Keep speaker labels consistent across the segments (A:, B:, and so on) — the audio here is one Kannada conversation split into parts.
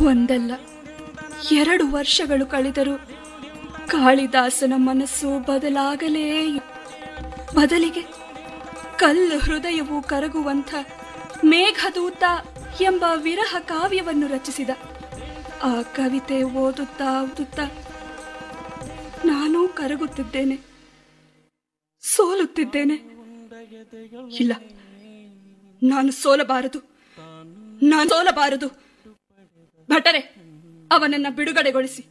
A: ಒಂದಲ್ಲ ಎರಡು ವರ್ಷಗಳು ಕಳೆದರೂ ಕಾಳಿದಾಸನ ಮನಸ್ಸು ಬದಲಾಗಲೇ ಇಲ್ಲ. ಬದಲಿಗೆ ಕಲ್ಲು ಹೃದಯವು ಕರಗುವಂಥ ಮೇಘದೂತ ಎಂಬ ವಿರಹ ಕಾವ್ಯವನ್ನು ರಚಿಸಿದ ಆ ಕವಿತೆ ಓದುತ್ತಾ ಓದುತ್ತಾ ನಾನೂ ಕರಗುತ್ತಿದ್ದೇನೆ ಸೋಲುತ್ತಿದ್ದೇನೆ ಇಲ್ಲ ನಾನು ಸೋಲಬಾರದು ನಾನು ಸೋಲಬಾರದು ಭಟರೆ ಅವನನ್ನ ಬಿಡುಗಡೆಗೊಳಿಸಿ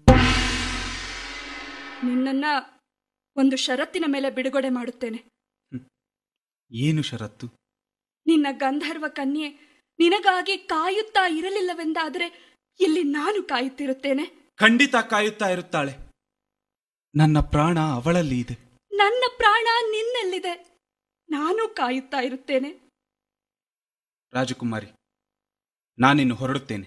A: ನಿನ್ನನ್ನ ಒಂದು ಷರತ್ತಿನ ಮೇಲೆ ಬಿಡುಗಡೆ ಮಾಡುತ್ತೇನೆ
B: ಏನು ಷರತ್ತು
A: ನಿನ್ನ ಗಂಧರ್ವ ಕನ್ಯೆ ನಿನಗಾಗಿ ಕಾಯುತ್ತಾ ಇರಲಿಲ್ಲವೆಂದಾದರೆ ಇಲ್ಲಿ ನಾನು ಕಾಯುತ್ತಿರುತ್ತೇನೆ
B: ಖಂಡಿತ ಕಾಯುತ್ತಾ ಇರುತ್ತಾಳೆ ನನ್ನ ಪ್ರಾಣ ಅವಳಲ್ಲಿ ಇದೆ
A: ನನ್ನ ಪ್ರಾಣ ನಿನ್ನಲ್ಲಿದೆ ನಾನು ಕಾಯುತ್ತಾ ಇರುತ್ತೇನೆ
B: ರಾಜಕುಮಾರಿ ನಾನಿನ್ನು ಹೊರಡುತ್ತೇನೆ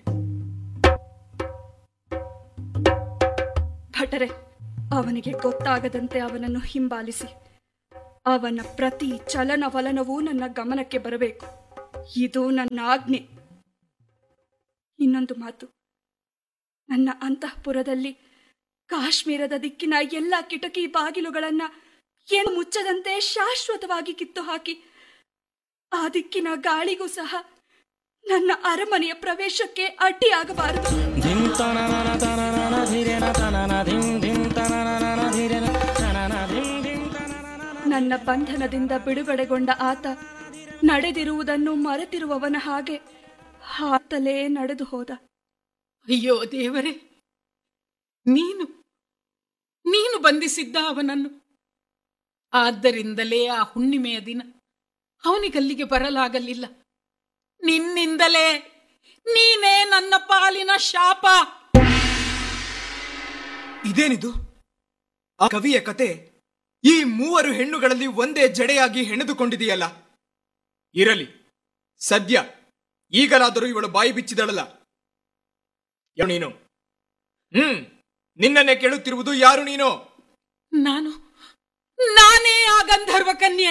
A: ಭಟರೆ ಅವನಿಗೆ ಗೊತ್ತಾಗದಂತೆ ಅವನನ್ನು ಹಿಂಬಾಲಿಸಿ ಅವನ ಪ್ರತಿ ಚಲನವಲನವೂ ನನ್ನ ಗಮನಕ್ಕೆ ಬರಬೇಕು ಇದು ನನ್ನ ಆಜ್ಞೆ ಇನ್ನೊಂದು ಮಾತು ನನ್ನ ಅಂತಃಪುರದಲ್ಲಿ ಕಾಶ್ಮೀರದ ದಿಕ್ಕಿನ ಎಲ್ಲ ಕಿಟಕಿ ಬಾಗಿಲುಗಳನ್ನ ಏನು ಮುಚ್ಚದಂತೆ ಶಾಶ್ವತವಾಗಿ ಕಿತ್ತು ಹಾಕಿ ಆ ದಿಕ್ಕಿನ ಗಾಳಿಗೂ ಸಹ ನನ್ನ ಅರಮನೆಯ ಪ್ರವೇಶಕ್ಕೆ ಅಡ್ಡಿಯಾಗಬಾರದು
C: ಧಿಂ ತನನನ ತನನನ ಧಿರೆನ ತನನ ಧಿಂ ಧಿಂ ತನನನ ಧಿರೆನ ತನನ ಧಿಂ ಧಿಂ ತನನನ
A: ನನ್ನ ಬಂಧನದಿಂದ ಬಿಡುಗಡೆಗೊಂಡ ಆತ ನಡೆದಿರುವುದನ್ನು ಮರೆತಿರುವವನ ಹಾಗೆ ಹಾತಲೇ ನಡೆದು ಹೋದ
D: ಅಯ್ಯೋ ದೇವರೇ ನೀನು ನೀನು ಬಂಧಿಸಿದ್ದ ಅವನನ್ನು ಆದ್ದರಿಂದಲೇ ಆ ಹುಣ್ಣಿಮೆಯ ದಿನ ಅವನಿಗಲ್ಲಿಗೆ ಬರಲಾಗಲಿಲ್ಲ ನಿನ್ನಿಂದಲೇ ನೀನೇ ನನ್ನ ಪಾಲಿನ ಶಾಪ
E: ಇದೇನಿದು ಆ ಕವಿಯ ಕತೆ ಈ ಮೂವರು ಹೆಣ್ಣುಗಳಲ್ಲಿ ಒಂದೇ ಜಡೆಯಾಗಿ ಹೆಣೆದುಕೊಂಡಿದೆಯಲ್ಲ ಇರಲಿ ಸದ್ಯ ಈಗಲಾದರೂ ಇವಳು ಬಾಯಿ ಬಿಚ್ಚಿದಳಲ್ಲ ಯಾರು ನೀನು ಹ್ಮ್ ನಿನ್ನನ್ನೇ ಕೇಳುತ್ತಿರುವುದು ಯಾರು ನೀನು
D: ನಾನು ನಾನೇ ಆ ಗಂಧರ್ವ ಕನ್ಯೆ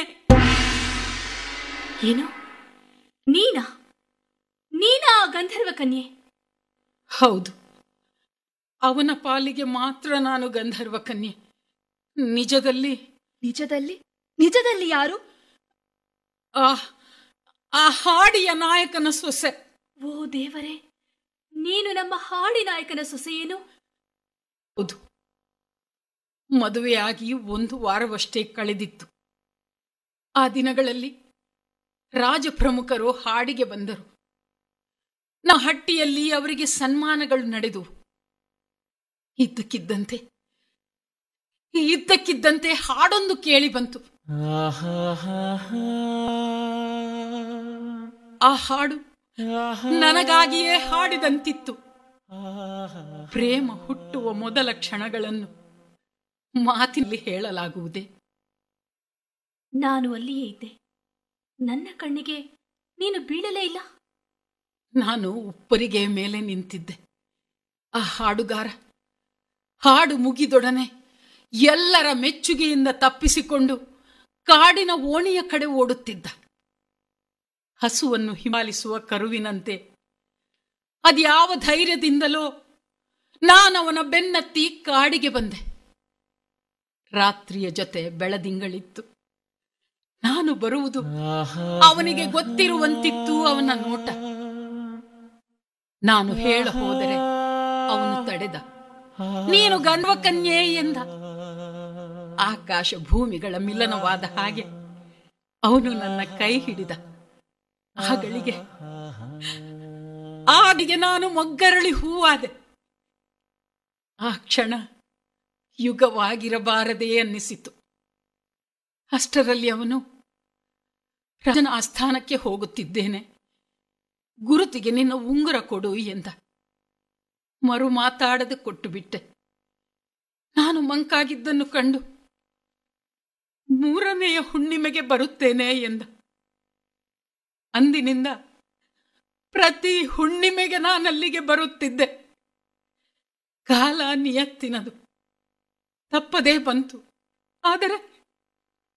F: ಏನು ನೀನಾ ನೀನಾ ಆ ಗಂಧರ್ವ ಕನ್ಯೆ
D: ಹೌದು ಅವನ ಪಾಲಿಗೆ ಮಾತ್ರ ನಾನು ಗಂಧರ್ವ ಕನ್ಯೆ ನಿಜದಲ್ಲಿ
A: ನಿಜದಲ್ಲಿ ನಿಜದಲ್ಲಿ ಯಾರು
D: ಆ ಆ ಹಾಡಿಯ ನಾಯಕನ ಸೊಸೆ
F: ಓ ದೇವರೇ ನೀನು ನಮ್ಮ ಹಾಡಿ ನಾಯಕನ ಸೊಸೆಯೇನು
D: ಹೌದು ಮದುವೆಯಾಗಿ ಒಂದು ವಾರವಷ್ಟೇ ಕಳೆದಿತ್ತು ಆ ದಿನಗಳಲ್ಲಿ ರಾಜಪ್ರಮುಖರು ಹಾಡಿಗೆ ಬಂದರು ನಾ ಹಟ್ಟಿಯಲ್ಲಿ ಅವರಿಗೆ ಸನ್ಮಾನಗಳು ನಡೆದವು ಇದ್ದಕ್ಕಿದ್ದಂತೆ ಇದ್ದಕ್ಕಿದ್ದಂತೆ ಹಾಡೊಂದು ಕೇಳಿ ಬಂತು ಆ ಹಾಡು ನನಗಾಗಿಯೇ ಹಾಡಿದಂತಿತ್ತು ಪ್ರೇಮ ಹುಟ್ಟುವ ಮೊದಲ ಕ್ಷಣಗಳನ್ನು ಮಾತಿನಲ್ಲಿ ಹೇಳಲಾಗುವುದೇ
F: ನಾನು ಅಲ್ಲಿಯೇ ಇದ್ದೆ ನನ್ನ ಕಣ್ಣಿಗೆ ನೀನು ಬೀಳಲೇ ಇಲ್ಲ
D: ನಾನು ಉಪ್ಪರಿಗೆ ಮೇಲೆ ನಿಂತಿದ್ದೆ ಆ ಹಾಡುಗಾರ ಹಾಡು ಮುಗಿದೊಡನೆ ಎಲ್ಲರ ಮೆಚ್ಚುಗೆಯಿಂದ ತಪ್ಪಿಸಿಕೊಂಡು ಕಾಡಿನ ಓಣಿಯ ಕಡೆ ಓಡುತ್ತಿದ್ದ ಹಸುವನ್ನು ಹಿಮಾಲಿಸುವ ಕರುವಿನಂತೆ ಅದ್ಯಾವ ಧೈರ್ಯದಿಂದಲೋ ನಾನವನ ಬೆನ್ನತ್ತಿ ಕಾಡಿಗೆ ಬಂದೆ ರಾತ್ರಿಯ ಜೊತೆ ಬೆಳದಿಂಗಳಿತ್ತು ನಾನು ಬರುವುದು ಅವನಿಗೆ ಗೊತ್ತಿರುವಂತಿತ್ತು ಅವನ ನೋಟ ನಾನು ಹೇಳ ಹೋದರೆ ಅವನು ತಡೆದ ನೀನು ಗಂಡ್ವ ಕನ್ಯೆ ಎಂದ ಆಕಾಶ ಭೂಮಿಗಳ ಮಿಲನವಾದ ಹಾಗೆ ಅವನು ನನ್ನ ಕೈ ಹಿಡಿದ ಆಗಳಿಗೆ ಆಡಿಗೆ ನಾನು ಮೊಗ್ಗರಳಿ ಹೂವಾದೆ ಆ ಕ್ಷಣ ಯುಗವಾಗಿರಬಾರದೇ ಅನ್ನಿಸಿತು ಅಷ್ಟರಲ್ಲಿ ಅವನು ರಾಜನ ಆಸ್ಥಾನಕ್ಕೆ ಹೋಗುತ್ತಿದ್ದೇನೆ ಗುರುತಿಗೆ ನಿನ್ನ ಉಂಗುರ ಕೊಡು ಎಂದ ಮರು ಮಾತಾಡದೆ ಕೊಟ್ಟು ಬಿಟ್ಟೆ ನಾನು ಮಂಕಾಗಿದ್ದನ್ನು ಕಂಡು ಮೂರನೆಯ ಹುಣ್ಣಿಮೆಗೆ ಬರುತ್ತೇನೆ ಎಂದ ಅಂದಿನಿಂದ ಪ್ರತಿ ಹುಣ್ಣಿಮೆಗೆ ನಾನಲ್ಲಿಗೆ ಬರುತ್ತಿದ್ದೆ ಕಾಲ ನಿಯತ್ತಿನದು ತಪ್ಪದೇ ಬಂತು ಆದರೆ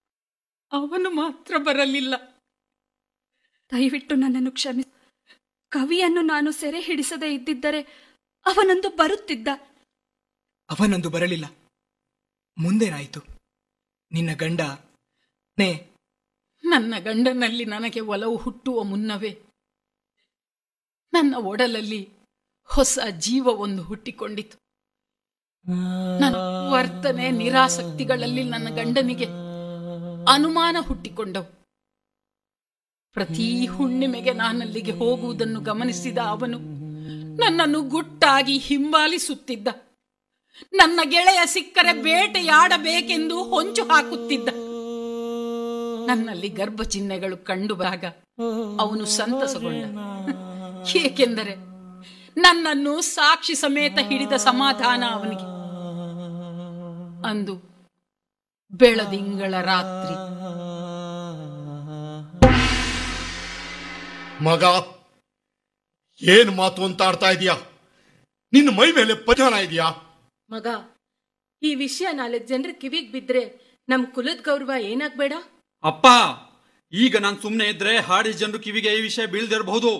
D: ಅವನು ಮಾತ್ರ ಬರಲಿಲ್ಲ
A: ದಯವಿಟ್ಟು ನನ್ನನ್ನು ಕ್ಷಮಿಸಿ ಕವಿಯನ್ನು ನಾನು ಸೆರೆ ಹಿಡಿಸದೇ ಇದ್ದಿದ್ದರೆ ಅವನಂದು ಬರುತ್ತಿದ್ದ
E: ಅವನೊಂದು ಬರಲಿಲ್ಲ ಮುಂದೇನಾಯಿತು ನಿನ್ನ ಗಂಡ ನೇ
D: ನನ್ನ ಗಂಡನಲ್ಲಿ ನನಗೆ ಒಲವು ಹುಟ್ಟುವ ಮುನ್ನವೇ ನನ್ನ ಒಡಲಲ್ಲಿ ಹೊಸ ಜೀವ ಒಂದು ಹುಟ್ಟಿಕೊಂಡಿತು ನನ್ನ ವರ್ತನೆ ನಿರಾಸಕ್ತಿಗಳಲ್ಲಿ ನನ್ನ ಗಂಡನಿಗೆ ಅನುಮಾನ ಹುಟ್ಟಿಕೊಂಡವು ಪ್ರತಿ ಹುಣ್ಣಿಮೆಗೆ ನಾನಲ್ಲಿಗೆ ಹೋಗುವುದನ್ನು ಗಮನಿಸಿದ ಅವನು ನನ್ನನ್ನು ಗುಟ್ಟಾಗಿ ಹಿಂಬಾಲಿಸುತ್ತಿದ್ದ ನನ್ನ ಗೆಳೆಯ ಸಿಕ್ಕರೆ ಬೇಟೆಯಾಡಬೇಕೆಂದು ಹೊಂಚು ಹಾಕುತ್ತಿದ್ದ ನನ್ನಲ್ಲಿ ಗರ್ಭ ಚಿಹ್ನೆಗಳು ಕಂಡುಬಾಗ ಅವನು ಸಂತಸಗೊಂಡ ಏಕೆಂದರೆ ನನ್ನನ್ನು ಸಾಕ್ಷಿ ಸಮೇತ ಹಿಡಿದ ಸಮಾಧಾನ ಅವನಿಗೆ ಅಂದು ಬೆಳದಿಂಗಳ ರಾತ್ರಿ
G: ಮಗ ಏನ್ ಮಾತು ಅಂತ ಆಡ್ತಾ ಇದೀಯಾ ನಿನ್ನ ಮೈ ಮೇಲೆ ಪಜಾನ ಇದೆಯಾ
H: ಮಗ ಈ ವಿಷಯ ನಾಳೆ ಜನರ ಕಿವಿಗ್ ಬಿದ್ರೆ ನಮ್ ಕುಲದ ಗೌರವ ಏನಾಗ್ಬೇಡ
B: ಅಪ್ಪ ಈಗ ನಾನು ಸುಮ್ಮನೆ ಇದ್ರೆ ಹಾಡಿದ ಜನರು ಕಿವಿಗೆ ಈ ವಿಷಯ ಬೀಳ್ದಿರಬಹುದು